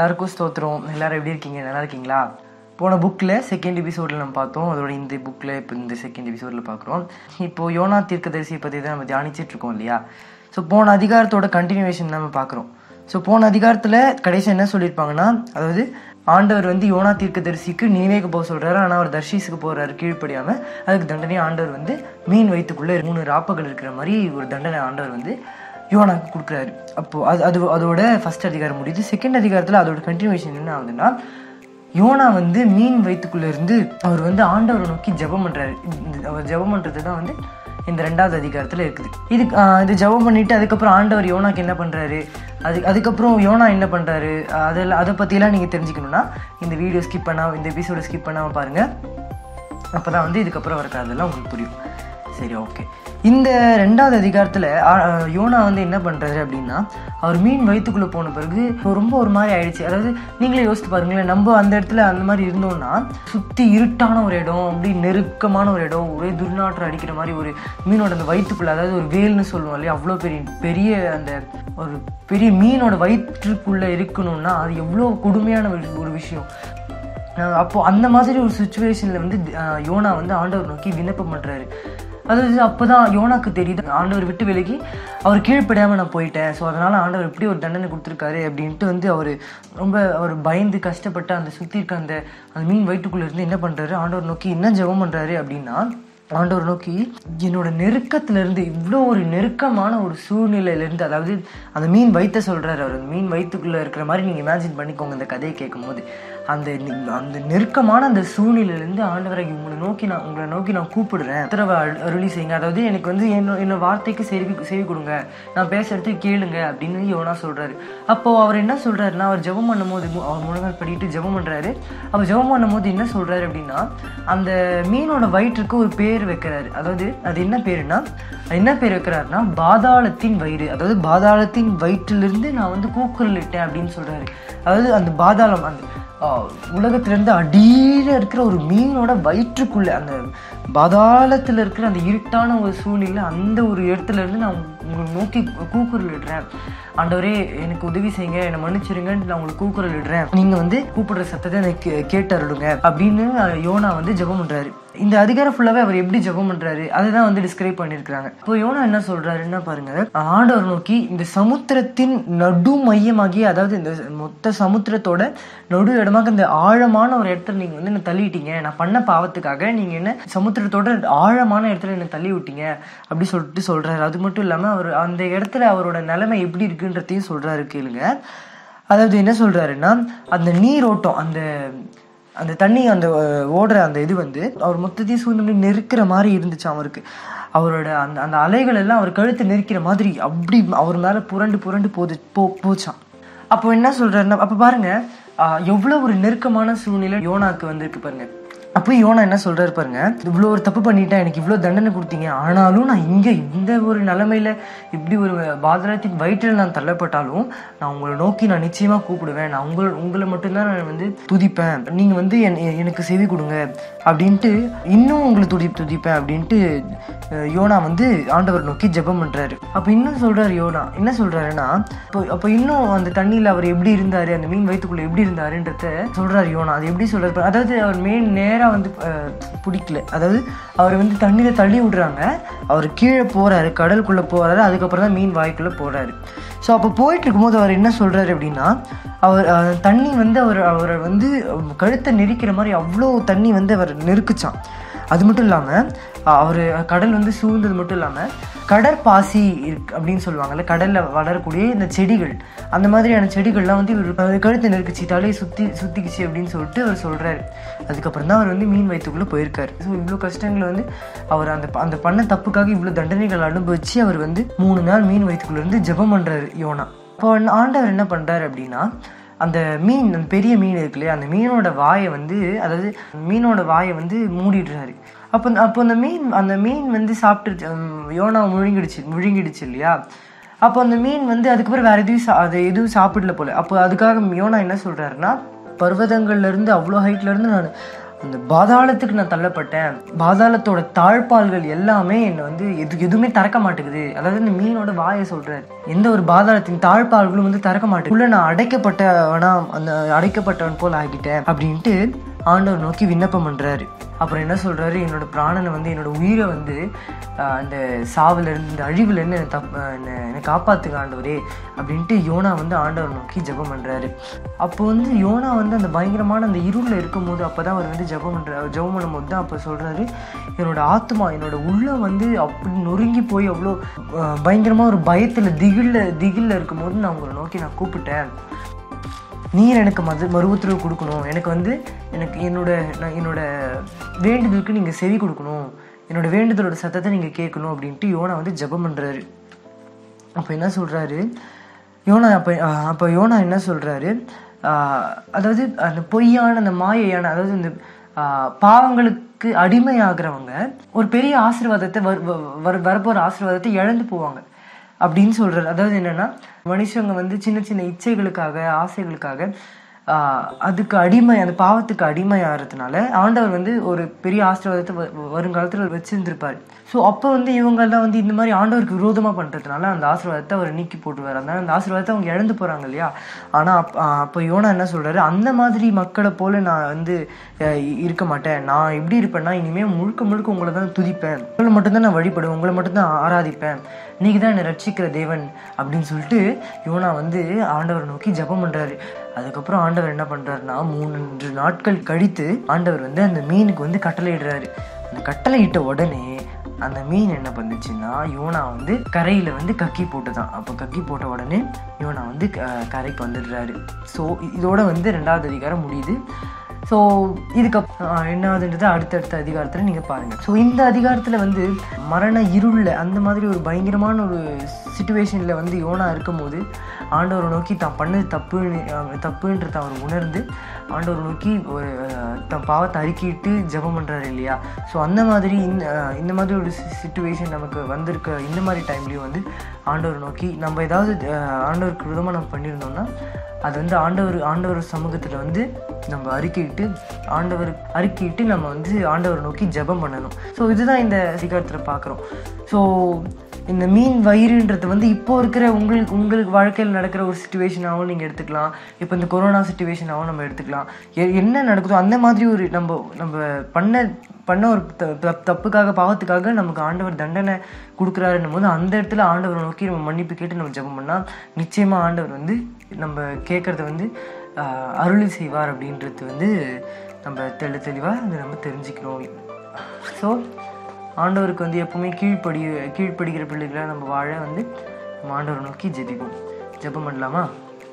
எல்லாருக்கும் ஸ்தோத்திரம் எல்லாரும் எப்படி இருக்கீங்க நல்லா இருக்கீங்களா போன புக்கில் செகண்ட் எபிசோடில் நம்ம பார்த்தோம் அதோட இந்த புக்கில் இப்போ இந்த செகண்ட் எபிசோடில் பார்க்குறோம் இப்போ யோனா தீர்க்கதரிசியை பற்றி தான் நம்ம தியானிச்சிட்டு இருக்கோம் இல்லையா ஸோ போன அதிகாரத்தோட கண்டினியூவேஷன் நம்ம பார்க்குறோம் ஸோ போன அதிகாரத்தில் கடைசி என்ன சொல்லியிருப்பாங்கன்னா அதாவது ஆண்டவர் வந்து யோனா தீர்க்கதரிசிக்கு நினைவேக்கு போக சொல்கிறாரு ஆனால் அவர் தர்ஷீஸுக்கு போகிறாரு கீழ்ப்படியாமல் அதுக்கு தண்டனை ஆண்டவர் வந்து மீன் வயிற்றுக்குள்ளே மூணு ராப்பகள் இருக்கிற மாதிரி ஒரு தண்டனை ஆண்டவர் வந்து யோனாக்கு கொடுக்குறாரு அப்போது அது அது அதோட ஃபர்ஸ்ட் அதிகாரம் முடியுது செகண்ட் அதிகாரத்தில் அதோட கண்டினியூவேஷன் என்ன ஆகுதுன்னா யோனா வந்து மீன் வயிற்றுக்குள்ளே இருந்து அவர் வந்து ஆண்டவரை நோக்கி ஜெபம் பண்ணுறாரு அவர் ஜெபம் பண்ணுறது தான் வந்து இந்த ரெண்டாவது அதிகாரத்தில் இருக்குது இது ஆஹ் இது ஜெபம் பண்ணிட்டு அதுக்கப்புறம் ஆண்டவர் யோனாக்கு என்ன பண்ணுறாரு அது அதுக்கப்புறம் யோனா என்ன பண்ணுறாரு அதெல்லாம் அதை பற்றியெல்லாம் நீங்கள் தெரிஞ்சுக்கணுன்னா இந்த வீடியோ ஸ்கிப் பண்ணாம இந்த எபிசோட ஸ்கிப் பண்ணாமல் பாருங்கள் அப்போ தான் வந்து இதுக்கப்புறம் வர அதெல்லாம் உங்களுக்கு புரியும் சரி ஓகே இந்த ரெண்டாவது அதிகாரத்தில் யோனா வந்து என்ன பண்ணுறாரு அப்படின்னா அவர் மீன் வயிற்றுக்குள்ளே போன பிறகு ரொம்ப ஒரு மாதிரி ஆயிடுச்சு அதாவது நீங்களே யோசித்து பாருங்களேன் நம்ம அந்த இடத்துல அந்த மாதிரி இருந்தோம்னா சுற்றி இருட்டான ஒரு இடம் அப்படி நெருக்கமான ஒரு இடம் ஒரே துர்நாற்றம் அடிக்கிற மாதிரி ஒரு மீனோட அந்த வயிற்றுக்குள்ளே அதாவது ஒரு வேல்னு சொல்லுவோம் இல்லையா அவ்வளோ பெரிய பெரிய அந்த ஒரு பெரிய மீனோட வயிற்றுக்குள்ளே இருக்கணும்னா அது எவ்வளோ கொடுமையான ஒரு- ஒரு விஷயம் அஹ் அப்போ அந்த மாதிரி ஒரு சுச்சுவேஷனில் வந்து அஹ் யோனா வந்து ஆண்டவர் நோக்கி விண்ணப்பம் பண்ணுறாரு அதாவது அப்போ தான் யோனாக்கு தெரியுது ஆண்டவர் விட்டு விலகி அவர் கீழ்ப்படியாமல் நான் போயிட்டேன் ஸோ அதனால் ஆண்டவர் எப்படி ஒரு தண்டனை கொடுத்துருக்காரு அப்படின்ட்டு வந்து அவர் ரொம்ப அவர் பயந்து கஷ்டப்பட்டு அந்த சுற்றி இருக்க அந்த அந்த மீன் வயிற்றுக்குள்ளே இருந்து என்ன பண்ணுறாரு ஆண்டவர் நோக்கி என்ன ஜெபம் பண்ணுறாரு அப்படின்னா ஆண்டவர் நோக்கி என்னோட நெருக்கத்துல இருந்து இவ்வளோ ஒரு நெருக்கமான ஒரு சூழ்நிலையில இருந்து அதாவது அந்த மீன் வயிற்ற சொல்றாரு அவர் அந்த மீன் வயிற்றுக்குள்ள இருக்கிற மாதிரி நீங்க இமேஜின் பண்ணிக்கோங்க இந்த கதையை கேட்கும்போது அந்த நி- அந்த நெருக்கமான அந்த சூழ்நிலையிலேருந்து ஆண்டவரை உங்களை நோக்கி நான் உங்களை நோக்கி நான் கூப்பிடுறேன் உத்தரவை அரு- அருளி செய்யுங்க அதாவது எனக்கு வந்து என்ன என்ன வார்த்தைக்கு செவி செவி கொடுங்க நான் பேசுறதுக்கு கேளுங்க அப்படின்னு யோனா சொல்றாரு அப்போ அவர் என்ன சொல்றாருன்னா அவர் ஜெபம் பண்ணும்போது மு- அவர் முழங்கால் படிட்டு ஜெபம் பண்றாரு அவர் ஜெபம் பண்ணும்போது என்ன சொல்றாரு அப்படின்னா அந்த மீனோட வயிற்றுக்கு ஒரு பேர் வைக்கிறாரு அதாவது அது என்ன பேருன்னா அது என்ன பேர் வைக்கிறாருன்னா பாதாளத்தின் வயிறு அதாவது பாதாளத்தின் வயிற்றிலிருந்து நான் வந்து கூக்குரலிட்டேன் அப்படின்னு சொல்றாரு அதாவது அந்த பாதாளம் அந்த ஆஹ், உலகத்திலிருந்து அடியில இருக்கிற ஒரு மீனோட வயிற்றுக்குள்ள அந்த பாதாளத்துல இருக்கிற அந்த இருட்டான ஒரு சூழ்நிலை அந்த ஒரு இடத்துல இருந்து நான் உங்களை நோக்கி கூக்குரலிடுறேன் ஆண்டவரே எனக்கு உதவி செய்யுங்க என்னை மன்னிச்சிருங்கன்னு நான் உங்களுக்கு கூக்குரல் இடுறேன் நீங்க வந்து கூப்பிடுற சத்தத்தை எனக்கு கேட்டு அருளுங்க அப்படின்னு அஹ், யோனா வந்து ஜெபம் பண்றாரு இந்த அதிகாரம் ஃபுல்லாவே அவர் எப்படி ஜெபம் பண்றாரு அதுதான் வந்து டிஸ்கிரைப் பண்ணியிருக்கிறாங்க இப்போ யோனா என்ன சொல்றாருன்னா பாருங்க ஆண்டவர் நோக்கி இந்த சமுத்திரத்தின் நடு மையமாகிய அதாவது இந்த மொத்த சமுத்திரத்தோட நடு இடமாக இந்த ஆழமான ஒரு இடத்துல நீங்க வந்து என்ன தள்ளிட்டீங்க நான் பண்ண பாவத்துக்காக நீங்க என்ன சமுத்திரத்தோட ஆழமான இடத்துல என்ன தள்ளி விட்டீங்க அப்படி சொல்லிட்டு சொல்றாரு அது மட்டும் இல்லாம அவர் அந்த இடத்துல அவரோட நிலைமை எப்படி இருக்குன்றதையும் சொல்றாரு கேளுங்க அதாவது என்ன சொல்றாருன்னா அந்த நீரோட்டம் அந்த அந்த தண்ணி அந்த அஹ், ஓடுற அந்த இது வந்து அவர் மொத்தத்தையும் சூழ்நிலை நெருக்கிற மாதிரி இருந்துச்சு அவருக்கு அவரோட அந்த அந்த அலைகள் எல்லாம் அவர் கழுத்தை நெருக்கிற மாதிரி அப்படி அவர் மேல புரண்டு புரண்டு போது போ போச்சான் அப்போ என்ன சொல்றாருன்னா அப்போ பாருங்க ஆஹ், எவ்வளவு ஒரு நெருக்கமான சூழ்நிலை யோனாக்கு வந்திருக்கு பாருங்க அப்போ யோனா என்ன சொல்றாரு பாருங்க இவ்வளோ ஒரு தப்பு பண்ணிட்டேன் எனக்கு இவ்வளோ தண்டனை கொடுத்தீங்க ஆனாலும் நான் இங்க இந்த ஒரு நிலைமையில இப்படி ஒரு பாதளத்தின் வயிற்றில் நான் தள்ளப்பட்டாலும் நான் உங்களை நோக்கி நான் நிச்சயமா கூப்பிடுவேன் நான் உங்களை உங்களை மட்டும்தான் நான் வந்து துதிப்பேன் நீங்க வந்து என் எ- எனக்கு செவி கொடுங்க அப்படின்ட்டு இன்னும் உங்களை துதி துதிப்பேன் அப்படின்ட்டு அஹ், யோனா வந்து ஆண்டவர் நோக்கி ஜெபம் பண்றாரு அப்போ இன்னும் சொல்றாரு யோனா என்ன சொல்றாருன்னா இப்போ அப்போ இன்னும் அந்த தண்ணியில அவர் எப்படி இருந்தாரு அந்த மீன் வயிற்றுக்குள்ள எப்படி இருந்தாருன்றத சொல்றாரு யோனா அது எப்படி சொல்றாரு பாரு. அதாவது அவர் மீன் நேரா வந்து அஹ், பிடிக்கல அதாவது அவர் வந்து தண்ணியில தள்ளி விடுறாங்க அவர் கீழே போறாரு கடலுக்குள்ள போறாரு அதுக்கப்புறம் தான் மீன் வாய்க்குள்ள போறாரு ஸோ அப்போ போயிட்டு இருக்கும்போது அவர் என்ன சொல்றாரு அப்படின்னா அவர் அஹ், தண்ணி வந்து அவர் அவரை வந்து அஹ், கழுத்தை நெரிக்கிற மாதிரி அவ்வளோ தண்ணி வந்து அவர் நெருக்குச்சான் அது மட்டும் இல்லாமல் அவர் கடல் வந்து சூழ்ந்தது மட்டும் இல்லாமல் கடற்பாசி இருக்கு அப்படின்னு சொல்லுவாங்கல்ல கடலில் வளரக்கூடிய இந்த செடிகள் அந்த மாதிரியான செடிகள்லாம் வந்து இவர் அவர் கழுத்தை நெருக்குச்சு தலையை சுற்றி சுற்றிக்குச்சு அப்படின்னு சொல்லிட்டு அவர் சொல்கிறாரு அதுக்கப்புறம் தான் அவர் வந்து மீன் வயிற்றுக்குள்ளே போயிருக்காரு ஸோ இவ்வளோ கஷ்டங்களை வந்து அவர் அந்த அந்த பண்ண தப்புக்காக இவ்வளோ தண்டனைகள் அனுபவிச்சு அவர் வந்து மூணு நாள் மீன் வயிற்றுக்குள்ள இருந்து ஜெபம் பண்ணுறாரு யோனா இப்போ ஆண்டவர் என்ன பண்ணுறாரு அப்படின்னா அந்த மீன் அந்த பெரிய மீன் இருக்கு இல்லையா அந்த மீனோட வாயை வந்து அதாவது மீனோட வாயை வந்து மூடிடுறாரு அப்போ அப்போ அந்த மீன் அந்த மீன் வந்து சாப்பிட்டு யோனா முழுங்கிடுச்சு முழுங்கிடுச்சு இல்லையா அப்போ அந்த மீன் வந்து அதுக்கப்புறம் வேற எதுவும் சா- அது எதுவும் சாப்பிடல போல அப்போ அதுக்காக யோனா என்ன சொல்றாருன்னா பர்வதங்கள்ல இருந்து அவ்வளோ ஹைட்ல இருந்து நான் அந்த பாதாளத்துக்கு நான் தள்ளப்பட்டேன் பாதாளத்தோட தாழ்பால்கள் எல்லாமே என்னை வந்து எது எதுவுமே திறக்க மாட்டேங்குது அதாவது இந்த மீனோட வாயை சொல்றாரு எந்த ஒரு பாதாளத்தின் தாழ்பால்களும் வந்து திறக்க மாட்டேங்குது உள்ள நான் அடைக்கப்பட்டவனா அந்த அடைக்கப்பட்டவன் போல் ஆகிட்டேன் அப்படின்ட்டு ஆண்டவர் நோக்கி விண்ணப்பம் பண்றாரு அப்புறம் என்ன சொல்றாரு என்னோட பிராணனை வந்து என்னோட உயிரை வந்து ஆஹ், அந்த சாவுல இருந்து இந்த அழிவுல இருந்து என்னை தப் என்னை என்னை காப்பாத்துங்க ஆண்டவரே அப்படின்ட்டு யோனா வந்து ஆண்டவர் நோக்கி ஜெபம் பண்றாரு அப்போ வந்து யோனா வந்து அந்த பயங்கரமான அந்த இருளில் இருக்கும்போது அப்பதான் அவர் வந்து ஜெபம் பண்ற ஜெபம் பண்ணும்போது தான் அப்போ சொல்றாரு என்னோட ஆத்மா என்னோட உள்ளம் வந்து அப்படி நொறுங்கி போய் அவ்வளோ ஆஹ், பயங்கரமா ஒரு பயத்துல திகில்ல திகில்ல இருக்கும்போது நான் உங்களை நோக்கி நான் கூப்பிட்டேன் நீர் எனக்கு மது மறுபுத்திரவு கொடுக்கணும் எனக்கு வந்து எனக்கு என்னோட நான் என்னோட வேண்டுதலுக்கு நீங்கள் செவி கொடுக்கணும் என்னோட வேண்டுதலோட சத்தத்தை நீங்கள் கேட்கணும் அப்படின்ட்டு யோனா வந்து ஜெபம் பண்ணுறாரு அப்போ என்ன சொல்கிறாரு யோனா அப்போ அப்போ யோனா என்ன சொல்கிறாரு அதாவது அந்த பொய்யான அந்த மாயையான அதாவது இந்த ஆஹ், பாவங்களுக்கு அடிமையாகிறவங்க ஒரு பெரிய ஆசீர்வாதத்தை வர் வர வரப்போகிற ஆசீர்வாதத்தை இழந்து போவாங்க அப்படின்னு சொல்றாரு அதாவது என்னன்னா மனுஷங்க வந்து சின்ன சின்ன இச்சைகளுக்காக ஆசைகளுக்காக ஆஹ், அதுக்கு அடிமை அந்த பாவத்துக்கு அடிமை ஆகிறதுனால ஆண்டவர் வந்து ஒரு பெரிய ஆசீர்வாதத்தை வ- வருங்காலத்தில் வச்சிருந்திருப்பாரு ஸோ அப்போ வந்து இவங்கெல்லாம் வந்து இந்த மாதிரி ஆண்டவருக்கு விரோதமாக பண்ணுறதுனால அந்த ஆசீர்வாதத்தை அவர் நீக்கி போட்டுருவார் அதனால அந்த ஆசீர்வாதத்தை அவங்க இழந்து போகிறாங்க இல்லையா ஆனால் அப் அப்போ யோனா என்ன சொல்றாரு அந்த மாதிரி மக்களை போல நான் வந்து அஹ், இ- இருக்க மாட்டேன் நான் எப்படி இருப்பேன்னா இனிமேல் முழுக்க முழுக்க உங்களை தான் துதிப்பேன் உங்களை மட்டும்தான் நான் வழிபடுவேன் உங்களை மட்டும்தான் ஆராதிப்பேன் நீங்க தான் என்னை ரட்சிக்கிற தேவன் அப்படின்னு சொல்லிட்டு யோனா வந்து ஆண்டவரை நோக்கி ஜெபம் பண்றாரு அதுக்கப்புறம் ஆண்டவர் என்ன பண்றாருன்னா மூன்று நாட்கள் கழித்து ஆண்டவர் வந்து அந்த மீனுக்கு வந்து கட்டளையிடுறாரு அந்த கட்டளையிட்ட உடனே அந்த மீன் என்ன பண்ணுச்சுன்னா யோனா வந்து கரையில வந்து கக்கி போட்டுதான் அப்போ கக்கி போட்ட உடனே யோனா வந்து க- கரைக்கு வந்துடுறாரு ஸோ இதோட வந்து ரெண்டாவது அதிகாரம் முடியுது ஸோ இதுக்கப்புறம் என்னதுன்றது அடுத்தடுத்த அதிகாரத்தில் நீங்கள் பாருங்கள் ஸோ இந்த அதிகாரத்தில் வந்து மரண இருளில் அந்த மாதிரி ஒரு பயங்கரமான ஒரு சுச்சுவேஷனில் வந்து யோனா இருக்கும்போது ஆண்டவரை நோக்கி தான் பண்ணது தப்புன்னு அஹ், தப்புன்றதை அவர் உணர்ந்து ஆண்டவரை நோக்கி ஒரு அஹ், தன் பாவத்தை அறிக்கிட்டு ஜெபம் பண்ணுறாரு இல்லையா ஸோ அந்த மாதிரி இந்த அஹ், இந்த மாதிரி ஒரு சுச்சுவேஷன் நமக்கு வந்திருக்க இந்த மாதிரி டைம்லேயும் வந்து ஆண்டவரை நோக்கி நம்ம ஏதாவது அஹ், ஆண்டவருக்கு விதமாக நம்ம பண்ணியிருந்தோம்னா அது வந்து ஆண்டவர் ஆண்டவர் சமூகத்தில் வந்து நம்ம அறிக்கையிட்டு ஆண்டவர் அறிக்கையிட்டு நம்ம வந்து ஆண்டவரை நோக்கி ஜெபம் பண்ணணும் ஸோ இதுதான் இந்த அதிகாரத்தில் பார்க்குறோம் ஸோ இந்த மீன் வயிறுன்றது வந்து இப்போ இருக்கிற உங்களுக்கு உங்களுக்கு வாழ்க்கையில் நடக்கிற ஒரு சுச்சுவேஷனாகவும் நீங்கள் எடுத்துக்கலாம் இப்போ இந்த கொரோனா சுச்சுவேஷனாகவும் நம்ம எடுத்துக்கலாம் எ- என்ன நடக்குதோ அந்த மாதிரி ஒரு நம்ம நம்ம பண்ண பண்ண ஒரு த- த- தப்புக்காக பாவத்துக்காக நமக்கு ஆண்டவர் தண்டனை கொடுக்குறாருன்னும் போது அந்த இடத்துல ஆண்டவரை நோக்கி நம்ம மன்னிப்பு கேட்டு நம்ம ஜெபம் பண்ணால் நிச்சயமாக ஆண்டவர் வந்து நம்ம கேட்குறத வந்து ஆஹ், அருளி செய்வார் அப்படின்றது வந்து நம்ம தெளி தெளிவாக அதை நம்ம தெரிஞ்சுக்கிறோம் ஸோ ஆண்டவருக்கு வந்து எப்பவுமே கீழ்ப்படி கீழ்ப்படுகிற பிள்ளைகளை நம்ம வாழ வந்து நம்ம ஆண்டவரை நோக்கி ஜெபிப்போம் ஜெபம் பண்ணலாமா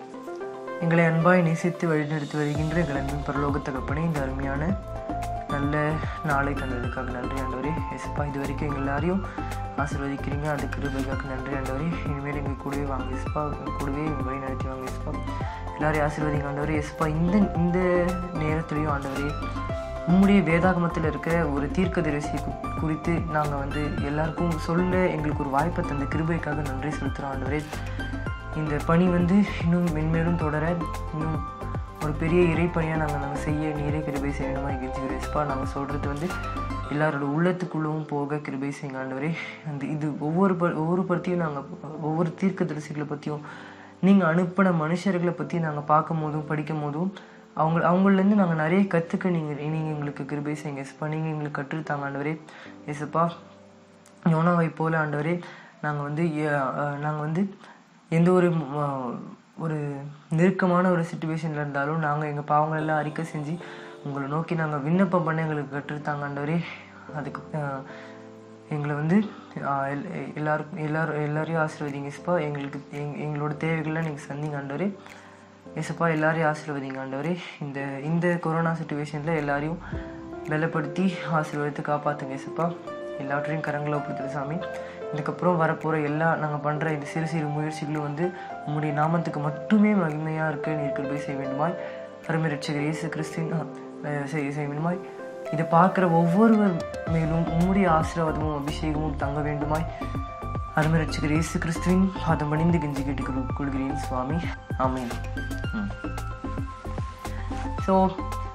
எங்களை அன்பாய் நேசித்து வழிநடத்தி வருகின்ற எங்கள் அன்பின் பரலோக தகப்பனே இந்த அருமையான நல்ல நாளை தந்ததுக்காக நன்றி ஆண்டவரே எஸ்ப்பா இது வரைக்கும் எங்கள் எல்லாரையும் ஆசீர்வதிக்கிறீங்க அந்த கிருபைக்காக நன்றி ஆண்டவரே இனிமேல் எங்கள் கூடவே வாங்க எஸ்ப்பா எங்கள் கூடவே எங்கள் வழி நடத்தி வாங்க எஸ்ப்பா எல்லாரையும் ஆசீர்வதிங்க ஆண்டவரே எஸ்ப்பா இந்த இந்த நேரத்துலையும் ஆண்டவரே உம்முடைய வேதாகமத்தில் இருக்கிற ஒரு தீர்க்கதரிசி கு- குறித்து நாங்கள் வந்து எல்லாருக்கும் சொல்ல எங்களுக்கு ஒரு வாய்ப்பை தந்த கிருபைக்காக நன்றி செலுத்துகிறோம் ஆண்டவரே இந்த பணி வந்து இன்னும் மென்மேலும் தொடர இன்னும் ஒரு பெரிய இறைப்பணியாக நாங்கள் நாங்கள் செய்ய நீரே கிருபை செய்யணுமா கெஞ்சுக்கிறோம் எஸ்பா நாங்கள் சொல்கிறது வந்து எல்லாரோட உள்ளத்துக்குள்ளவும் போக கிருபை செய்யுங்க ஆண்டவரே அந்த இது ஒவ்வொரு ப ஒவ்வொரு பற்றியும் நாங்கள் ஒவ்வொரு தீர்க்கதரிசிகளை பற்றியும் நீங்கள் அனுப்பின மனுஷர்களை பற்றி நாங்கள் பார்க்கும் போதும் படிக்கும் போதும் அவங்க அவங்கள்லேருந்து நாங்கள் நிறைய கற்றுக்க நீங்கள் நீங்கள் எங்களுக்கு கிருபை செய்யுங்க எஸ்பா நீங்கள் எங்களுக்கு கற்றுத்தாங்க ஆண்டவரே எஸ்ப்பா யோனாவை போல ஆண்டவரே நாங்கள் வந்து நாங்கள் வந்து எந்த ஒரு ம- ஒரு நெருக்கமான ஒரு சுச்சுவேஷனில் இருந்தாலும் நாங்கள் எங்கள் பாவங்கள் எல்லாம் அறிக்கை செஞ்சு உங்களை நோக்கி நாங்கள் விண்ணப்பம் பண்ண எங்களுக்கு கற்றுத்தாங்க ஆண்டவரே அதுக்கு அஹ், எங்களை வந்து ஆஹ், எல்- எல்லாருக்கும் எல்லாரும் எல்லாரையும் ஆசீர்வதிங்க எஸ்ப்பா எங்களுக்கு எங் எங்களோட தேவைகள்லாம் நீங்கள் சந்திங்க ஆண்டவரே ஏசப்பா எல்லாரையும் ஆசீர்வதிங்க ஆண்டவரே இந்த இந்த கொரோனா சுச்சுவேஷனில் எல்லாரையும் பலப்படுத்தி ஆசீர்வதித்து காப்பாற்றுங்க ஏசப்பா எல்லாவற்றையும் கரங்களை ஒப்புத்துரு சாமி இதுக்கப்புறம் வரப்போகிற எல்லா நாங்கள் பண்ணுற இந்த சிறு சிறு முயற்சிகளும் வந்து உம்முடைய நாமத்துக்கு மட்டுமே மகிமையாக இருக்க நீர் கிருபை செய்ய வேண்டுமாய் அருமை ரட்சகர் இயேசு கிறிஸ்தின் செய்ய செய்ய வேண்டுமாய் இதை பார்க்குற ஒவ்வொருவர் மேலும் உம்முடைய ஆசீர்வாதமும் அபிஷேகமும் தங்க வேண்டுமாய் அருமை ரட்சகர் இயேசு கிறிஸ்துவின் பாதம் பணிந்து கெஞ்சி கேட்டுக் கொள்கிறேன் சுவாமி ஆமென் ஸோ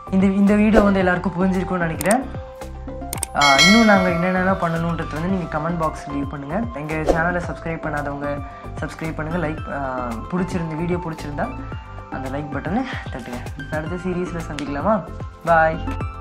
இந்த இந்த வீடியோ வந்து எல்லாருக்கும் புரிஞ்சிருக்கும்னு நினைக்கிறேன் ஆஹ் இன்னும் நாங்கள் என்னென்னலாம் பண்ணணுன்றது வந்து நீங்கள் கமெண்ட் பாக்ஸ் லீவ் பண்ணுங்கள் எங்கள் சேனலை சப்ஸ்கிரைப் பண்ணாதவங்க சப்ஸ்கிரைப் பண்ணுங்கள் லைக் பிடிச்சிருந்த வீடியோ பிடிச்சிருந்தா அந்த லைக் பட்டனை தட்டுங்க அடுத்த சீரீஸில் சந்திக்கலாமா பாய்